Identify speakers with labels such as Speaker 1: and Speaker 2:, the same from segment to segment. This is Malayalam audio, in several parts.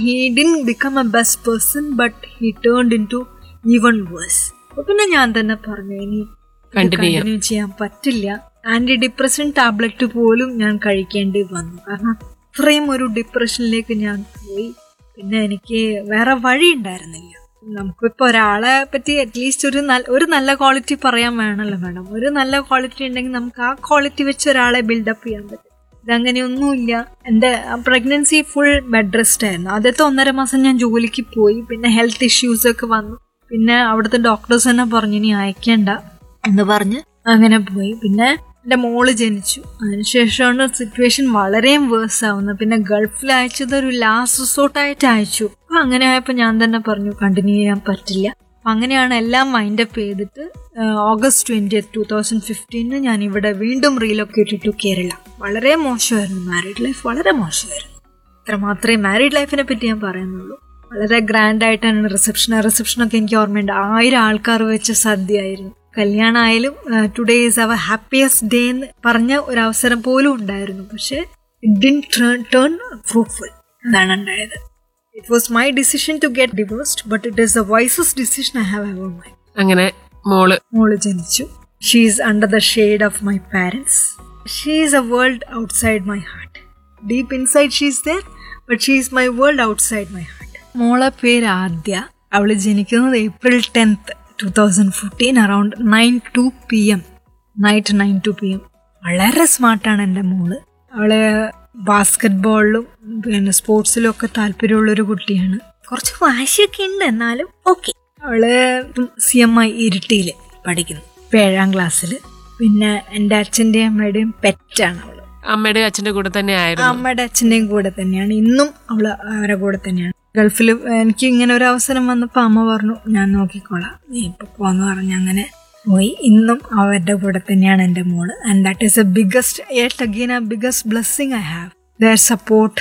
Speaker 1: He didn't become a best person but he turned into even worse അപ്പൊ പിന്നെ ഞാൻ തന്നെ പറഞ്ഞു ഇനി
Speaker 2: Continue ചെയ്യാം.
Speaker 1: കണ്ടിന്യൂ ചെയ്യാൻ പറ്റില്ല ആന്റി ഡിപ്രഷൻ ടാബ്ലറ്റ് പോലും ഞാൻ കഴിക്കേണ്ടി വന്നു കാരണം അത്രയും ഒരു ഡിപ്രഷനിലേക്ക് ഞാൻ പോയി പിന്നെ എനിക്ക് വേറെ വഴി ഉണ്ടായിരുന്നില്ല നമുക്കിപ്പോ ഒരാളെ പറ്റി അറ്റ്ലീസ്റ്റ് ഒരു നല്ല ഒരു നല്ല ക്വാളിറ്റി പറയാൻ വേണമല്ലോ വേണം ഒരു നല്ല ക്വാളിറ്റി ഉണ്ടെങ്കിൽ നമുക്ക് ആ ക്വാളിറ്റി വെച്ച് ഒരാളെ ബിൽഡപ്പ് ചെയ്യാൻ പറ്റും ഇതങ്ങനെയൊന്നുമില്ല എൻ്റെ പ്രഗ്നൻസി ഫുൾ ബെഡ് റെസ്റ്റ് ആയിരുന്നു ആദ്യത്തെ ഒന്നര മാസം ഞാൻ ജോലിക്ക് പോയി പിന്നെ ഹെൽത്ത് ഇഷ്യൂസ് ഒക്കെ വന്നു പിന്നെ അവിടുത്തെ ഡോക്ടേഴ്സ് തന്നെ പറഞ്ഞു ഇനി അയക്കേണ്ട എന്ന് പറഞ്ഞ് അങ്ങനെ പോയി പിന്നെ എൻ്റെ മോള് ജനിച്ചു അതിനുശേഷമാണ് സിറ്റുവേഷൻ വളരെ വേഴ്സ് ആവുന്നത് പിന്നെ ഗൾഫിൽ അയച്ചത് ഒരു ലാസ്റ്റ് റിസോർട്ടായിട്ട് അയച്ചു അപ്പൊ അങ്ങനെ ആയപ്പോൾ ഞാൻ തന്നെ പറഞ്ഞു കണ്ടിന്യൂ ചെയ്യാൻ പറ്റില്ല അപ്പൊ അങ്ങനെയാണ് എല്ലാം മൈൻഡ് അപ്പ് ചെയ്തിട്ട് August twenty two thousand fifteen ഞാൻ ഇവിടെ വീണ്ടും റീലൊക്കേറ്റ് ടു കേരള വളരെ മോശമായിരുന്നു മാരീഡ് ലൈഫ് വളരെ മോശമായിരുന്നു അത്ര മാത്രമേ മാരീഡ് ലൈഫിനെ പറ്റി ഞാൻ പറയുന്നുള്ളൂ വളരെ ഗ്രാൻഡ് ആയിട്ടാണ് റിസപ്ഷൻ റിസപ്ഷനൊക്കെ എനിക്ക് ഓർമ്മയുണ്ട് ആയിരം ആൾക്കാർ വെച്ച സദ്യ ആയിരുന്നു കല്യാണമായാലും today is our happiest day എന്ന് പറഞ്ഞ ഒരു അവസരം പോലും ഉണ്ടായിരുന്നു പക്ഷെ ഇറ്റ് ഡിൻ ടേൺ ഫ്രൂട്ട്ഫുൾ അതാണ് ഉണ്ടായത് it was my decision to get divorced but it is the wisest decision I have ever my
Speaker 2: അങ്ങനെ മോള്
Speaker 1: മോള് ജനിച്ചു she is under the shade of my parents she is a world outside my heart deep inside she is there but she is my world outside my heart മോളെ പേര് ആദ്യ അവള് ജനിക്കുന്നത് April tenth two thousand fourteen around nine two P M night nine two P M വളരെ സ്മാർട്ടാണ് എൻ്റെ മോള് അവള് ബാസ്കറ്റ് ബോളിലും പിന്നെ സ്പോർട്സിലും ഒക്കെ താല്പര്യമുള്ളൊരു കുട്ടിയാണ് കുറച്ച് വാശിയൊക്കെ ഉണ്ട് എന്നാലും ഓക്കെ അവള് സി എം ഐ ഇരിട്ടിയില് പഠിക്കുന്നു ഇപ്പൊ ഏഴാം ക്ലാസ്സിൽ പിന്നെ എൻ്റെ അച്ഛൻ്റെയും അമ്മയുടെയും പെറ്റാണ് അവള്
Speaker 2: അമ്മയുടെ അച്ഛന്റെ കൂടെ തന്നെ ആയിരുന്നു
Speaker 1: അമ്മയുടെ അച്ഛൻ്റെയും കൂടെ തന്നെയാണ് ഇന്നും അവള് അവരെ കൂടെ തന്നെയാണ് ഗൾഫിൽ എനിക്ക് ഇങ്ങനെ ഒരു അവസരം വന്നപ്പോൾ അമ്മ പറഞ്ഞു ഞാൻ നോക്കിക്കോളാം നീ ഇപ്പൊ പോന്ന് പറഞ്ഞ് അങ്ങനെ പോയി ഇന്നും അവരുടെ കൂടെ തന്നെയാണ് എൻ്റെ മോള് and that is a biggest yet again a biggest blessing I have their support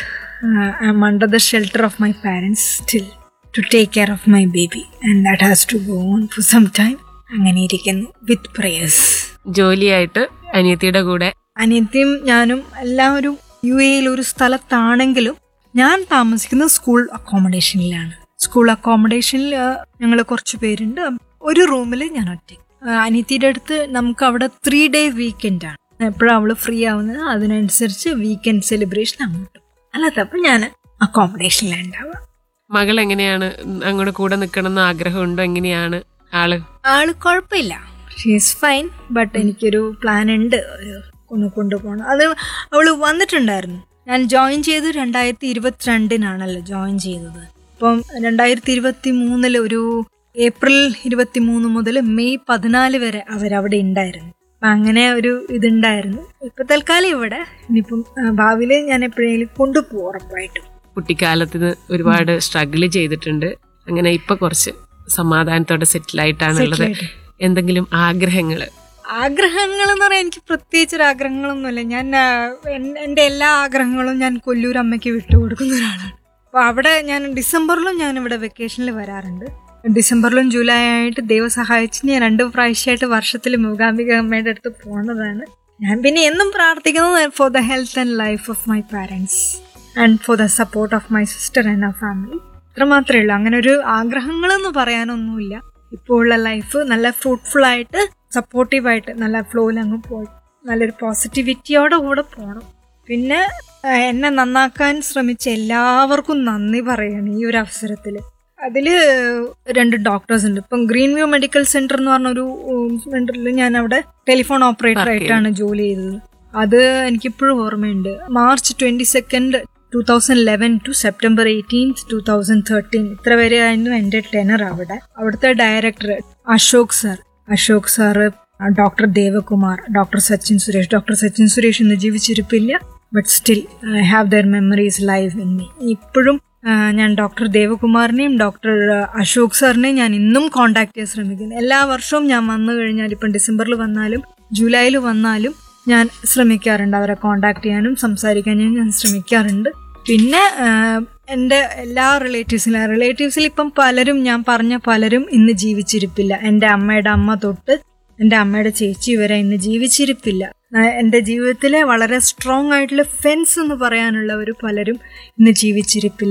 Speaker 1: I'm under the shelter of my parents still to take care of my baby and that has to go on for some time അങ്ങനെ ഇരിക്കുന്നു വിത്ത് പ്രേയേഴ്സ്
Speaker 2: ജോലിയായിട്ട് അനിയത്തിയുടെ കൂടെ
Speaker 1: അനിയത്തിയും ഞാനും എല്ലാവരും യു എയിൽ ഒരു സ്ഥലത്താണെങ്കിലും ഞാൻ താമസിക്കുന്നത് സ്കൂൾ അക്കോമഡേഷനിലാണ് സ്കൂൾ അക്കോമഡേഷനിൽ ഞങ്ങൾ കുറച്ച് പേരുണ്ട് ഒരു റൂമിൽ ഞാൻ ഒറ്റ അനിയത്തിയുടെ അടുത്ത് നമുക്ക് അവിടെ ത്രീ ഡേ വീക്കെൻഡ് ആണ് എപ്പോഴാണ് അവള് ഫ്രീ ആവുന്നത് അതിനനുസരിച്ച് വീക്കെൻഡ് സെലിബ്രേഷൻ അങ്ങോട്ട് അല്ലാത്തപ്പോൾ ഞാൻ അക്കോമഡേഷനിലാണ് ഉണ്ടാവുക
Speaker 2: മകൾ എങ്ങനെയാണ് അങ്ങോട്ട് കൂടെ നിൽക്കണം എന്ന് ആഗ്രഹമുണ്ടോ എങ്ങനെയാണ് ആള്
Speaker 1: ആള് കുഴപ്പമില്ല ഷീസ് ഫൈൻ ബട്ട് എനിക്കൊരു പ്ലാൻ ഉണ്ട് ഒരു ഒന്ന് കൊണ്ടുപോകണം അത് അവള് വന്നിട്ടുണ്ടായിരുന്നു ഞാൻ ജോയിൻ ചെയ്ത് രണ്ടായിരത്തി ഇരുപത്തിരണ്ടിനാണല്ലോ ജോയിൻ ചെയ്തത് അപ്പം രണ്ടായിരത്തി ഇരുപത്തി മൂന്നിൽ ഒരു ഏപ്രിൽ ഇരുപത്തി മൂന്ന് മുതൽ മെയ് പതിനാല് വരെ അവരവിടെ ഉണ്ടായിരുന്നു അപ്പം അങ്ങനെ ഒരു ഇതുണ്ടായിരുന്നു ഇപ്പൊ തൽക്കാലം ഇവിടെ ഇനിയിപ്പം ഭാവിയിൽ ഞാൻ എപ്പോഴെങ്കിലും കൊണ്ടുപോകും ഉറപ്പായിട്ടും
Speaker 2: കുട്ടിക്കാലത്തിന് ഒരുപാട് സ്ട്രഗിൾ ചെയ്തിട്ടുണ്ട് അങ്ങനെ ഇപ്പൊ കുറച്ച് സമാധാനത്തോടെ സെറ്റിൽ ആയിട്ടാണുള്ളത്
Speaker 1: Settle ആയിട്ട്.
Speaker 2: എന്തെങ്കിലും ആഗ്രഹങ്ങള്
Speaker 1: ആഗ്രഹങ്ങൾ എന്ന് പറയാൻ എനിക്ക് പ്രത്യേകിച്ച് ഒരു ആഗ്രഹങ്ങളൊന്നുമില്ല ഞാൻ ആ, എൻ- എൻ്റെ എല്ലാ ആഗ്രഹങ്ങളും ഞാൻ കൊല്ലൂർ അമ്മയ്ക്ക് വിട്ടുകൊടുക്കുന്ന ഒരാളാണ് അപ്പോൾ അവിടെ ഞാൻ ഡിസംബറിലും ഞാൻ ഇവിടെ വെക്കേഷനിൽ വരാറുണ്ട് ഡിസംബറിലും ജൂലൈ ആയിട്ട് ദൈവം സഹായിച്ച് ഞാൻ രണ്ട് പ്രാവശ്യമായിട്ട് വർഷത്തിൽ മൂകാംബിക അമ്മയുടെ അടുത്ത് പോകുന്നതാണ് ഞാൻ പിന്നെ എന്നും പ്രാർത്ഥിക്കുന്നത് for the health and life of my parents and for the support of my sister and ആ ഫാമിലി ഇത്ര മാത്രമേ ഉള്ളൂ അങ്ങനെ ഒരു ആഗ്രഹങ്ങളെന്ന് പറയാനൊന്നുമില്ല ഇപ്പോൾ ഉള്ള ലൈഫ് നല്ല ഫ്രൂട്ട്ഫുൾ ആയിട്ട് സപ്പോർട്ടീവ് ആയിട്ട് നല്ല ഫ്ലോയിൽ അങ്ങ് പോയി നല്ലൊരു പോസിറ്റിവിറ്റിയോടെ കൂടെ പോകണം പിന്നെ ആ, എന്നെ നന്നാക്കാൻ ശ്രമിച്ച എല്ലാവർക്കും നന്ദി പറയണം ഈ ഒരു അവസരത്തിൽ അതിൽ രണ്ട് ഡോക്ടേഴ്സ് ഉണ്ട് ഇപ്പം ഗ്രീൻ വ്യൂ മെഡിക്കൽ സെന്റർ എന്ന് പറഞ്ഞൊരു സെന്ററിൽ ഞാൻ അവിടെ ടെലിഫോൺ ഓപ്പറേറ്റർ
Speaker 2: Work
Speaker 1: ആയിട്ടാണ് ജോലി ചെയ്തത് അത് എനിക്കിപ്പോഴും ഓർമ്മയുണ്ട് March twenty second two thousand eleven to September eighteenth two thousand thirteen ഇത്ര വരെ ആയിരുന്നു എൻ്റെ ടെനർ അവിടെ അവിടുത്തെ director Ashok sir Ashok sir doctor Devakumar doctor Sachin Suresh doctor Sachin Suresh ഇന്ന് ജീവിച്ചിരിപ്പില്ല but still I have their memories live in me ഇപ്പോഴും ആ, ഞാൻ ഡോക്ടർ ദേവകുമാറിനെയും ഡോക്ടർ അശോക് സാറിനെയും ഞാൻ ഇന്നും കോണ്ടാക്ട് ചെയ്യാൻ ശ്രമിക്കുന്നു എല്ലാ വർഷവും ഞാൻ വന്നു കഴിഞ്ഞാൽ ഇപ്പം ഡിസംബറിൽ വന്നാലും ജൂലൈയിൽ വന്നാലും ഞാൻ ശ്രമിക്കാറുണ്ട് അവരെ കോണ്ടാക്ട് ചെയ്യാനും സംസാരിക്കാനും ഞാൻ ശ്രമിക്കാറുണ്ട് പിന്നെ ആ, എൻ്റെ എല്ലാ റിലേറ്റീവ്സിലും റിലേറ്റീവ്സിൽ ഇപ്പം പലരും ഞാൻ പറഞ്ഞ പലരും ഇന്ന് ജീവിച്ചിരിപ്പില്ല എൻ്റെ അമ്മയുടെ അമ്മ തൊട്ട് എൻ്റെ അമ്മയുടെ ചേച്ചി വരെ ഇന്ന് ജീവിച്ചിരിപ്പില്ല ആ, എൻ്റെ ജീവിതത്തിലെ വളരെ സ്ട്രോങ് ആയിട്ടുള്ള ഫെൻസ് എന്ന് പറയാനുള്ളവർ പലരും ഇന്ന് ജീവിച്ചിരിപ്പില്ല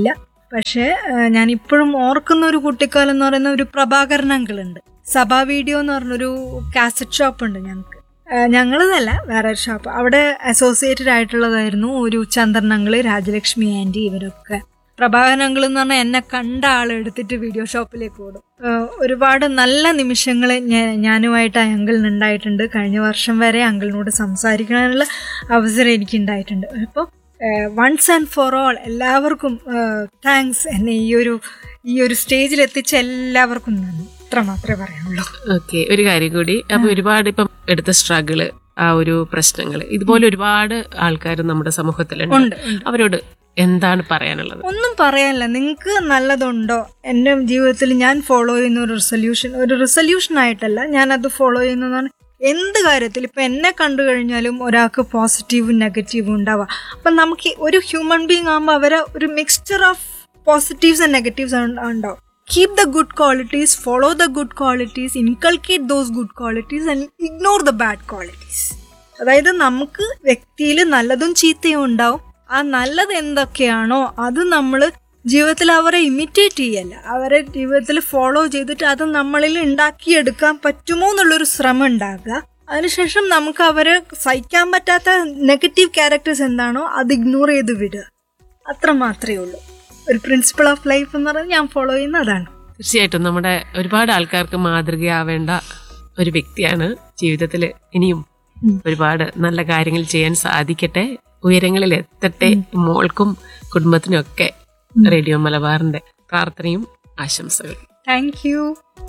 Speaker 1: പക്ഷേ ഏഹ്, ഞാൻ ഇപ്പോഴും ഓർക്കുന്ന ഒരു കുട്ടിക്കാലം എന്ന് പറയുന്ന ഒരു പ്രഭാകരൻ അങ്കിളുണ്ട് സഭാ വീഡിയോ എന്ന് പറഞ്ഞൊരു കാസറ്റ് ഷോപ്പ് ഉണ്ട് ഞങ്ങൾക്ക് ഞങ്ങളതല്ല വേറെ ഒരു ഷോപ്പ് അവിടെ അസോസിയേറ്റഡ് ആയിട്ടുള്ളതായിരുന്നു ഒരു ചന്ദ്രൻ അങ്കിള് രാജലക്ഷ്മി ആൻറ്റി ഇവരൊക്കെ പ്രഭാകരൻ അങ്കിൾ എന്ന് പറഞ്ഞാൽ എന്നെ കണ്ട ആൾ എടുത്തിട്ട് വീഡിയോ ഷോപ്പിലേക്ക് ഓടും ഏഹ് ഒരുപാട് നല്ല നിമിഷങ്ങൾ ഞാനുമായിട്ട് ആ അങ്കിളിന് ഉണ്ടായിട്ടുണ്ട് കഴിഞ്ഞ വർഷം വരെ അങ്കിളിനോട് സംസാരിക്കാനുള്ള അവസരം എനിക്ക് ഉണ്ടായിട്ടുണ്ട് അപ്പോൾ വൺസ് ആൻഡ് ഫോർ ഓൾ എല്ലാവർക്കും താങ്ക്സ് എന്നെ ഈ ഒരു ഈ ഒരു സ്റ്റേജിൽ എത്തിച്ച എല്ലാവർക്കും നന്ദി ഇത്ര മാത്രമേ പറയാനുള്ളൂ
Speaker 2: ഓക്കെ ഒരു കാര്യം കൂടി അപ്പൊ ഒരുപാട് ഇപ്പം എടുത്ത സ്ട്രഗിള് ആ ഒരു പ്രശ്നങ്ങൾ ഇതുപോലെ ഒരുപാട് ആൾക്കാർ നമ്മുടെ സമൂഹത്തിലുണ്ട്
Speaker 1: ഉണ്ട് ഉണ്ട്
Speaker 2: അവരോട് എന്താണ് പറയാനുള്ളത്
Speaker 1: ഒന്നും പറയാനില്ല നിങ്ങൾക്ക് നല്ലതുണ്ടോ എൻ്റെ ജീവിതത്തിൽ ഞാൻ ഫോളോ ചെയ്യുന്ന ഒരു റിസൊല്യൂഷൻ ഒരു റിസൊല്യൂഷൻ ആയിട്ടല്ല ഞാൻ അത് ഫോളോ ചെയ്യുന്നതാണ് എന്ത് കാര്യത്തിൽ ഇപ്പം എന്നെ കണ്ടു കഴിഞ്ഞാലും ഒരാൾക്ക് പോസിറ്റീവും നെഗറ്റീവും ഉണ്ടാവുക അപ്പം നമുക്ക് ഒരു ഹ്യൂമൻ ബീങ് ആകുമ്പോൾ അവരെ ഒരു mixture of positives and negatives ഉണ്ടാവും keep the good qualities follow the good qualities inculcate those good qualities and ignore the bad qualities അതായത് നമുക്ക് വ്യക്തിയിൽ നല്ലതും ചീത്തയും ഉണ്ടാവും ആ നല്ലത് എന്തൊക്കെയാണോ അത് നമ്മൾ ജീവിതത്തിൽ അവരെ ഇമിറ്റേറ്റ് ചെയ്യല്ല അവരെ ജീവിതത്തിൽ ഫോളോ ചെയ്തിട്ട് അത് നമ്മളിൽ ഉണ്ടാക്കിയെടുക്കാൻ പറ്റുമോ എന്നുള്ളൊരു ശ്രമം ഉണ്ടാക്കുക അതിനുശേഷം നമുക്ക് അവരെ സഹിക്കാൻ പറ്റാത്ത നെഗറ്റീവ് ക്യാരക്ടേഴ്സ് എന്താണോ അത് ഇഗ്നോർ ചെയ്ത് വിടുക അത്ര മാത്രമേ ഉള്ളൂ ഒരു പ്രിൻസിപ്പിൾ ഓഫ് ലൈഫ് എന്ന് പറയുന്നത് ഞാൻ ഫോളോ ചെയ്യുന്ന അതാണ്
Speaker 2: തീർച്ചയായിട്ടും നമ്മുടെ ഒരുപാട് ആൾക്കാർക്ക് മാതൃകയാവേണ്ട ഒരു വ്യക്തിയാണ് ജീവിതത്തിൽ ഇനിയും
Speaker 1: ഉം.
Speaker 2: ഒരുപാട് നല്ല കാര്യങ്ങൾ ചെയ്യാൻ സാധിക്കട്ടെ ഉയരങ്ങളിൽ എത്തട്ടെ മോൾക്കും കുടുംബത്തിനും ഒക്കെ റേഡിയോ മലബാറിന്റെ പ്രാർത്ഥനയും ആശംസകളും
Speaker 1: താങ്ക് യു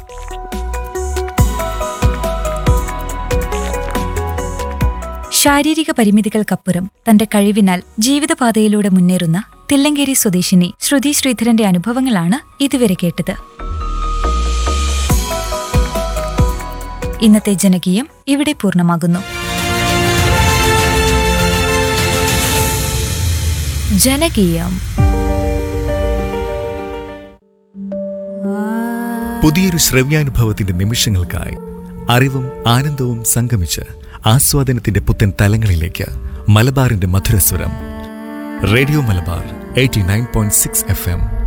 Speaker 3: ശാരീരിക പരിമിതികൾക്കപ്പുറം തന്റെ കഴിവിനാൽ ജീവിതപാതയിലൂടെ മുന്നേറുന്ന തില്ലങ്കേരി സ്വദേശിനി ശ്രുതി ശ്രീധരന്റെ അനുഭവങ്ങളാണ് ഇതുവരെ കേട്ടത് ഇന്നത്തെ ജനകീയം ഇവിടെ പൂർണ്ണമാകുന്നു ജനകീയം
Speaker 4: പുതിയൊരു ശ്രവ്യാനുഭവത്തിന്റെ നിമിഷങ്ങൾക്കായി അറിവും ആനന്ദവും സംഗമിച്ച് ആസ്വാദനത്തിന്റെ പുത്തൻ തലങ്ങളിലേക്ക് മലബാറിന്റെ മധുരസ്വരം radio Malabar eighty nine point six F M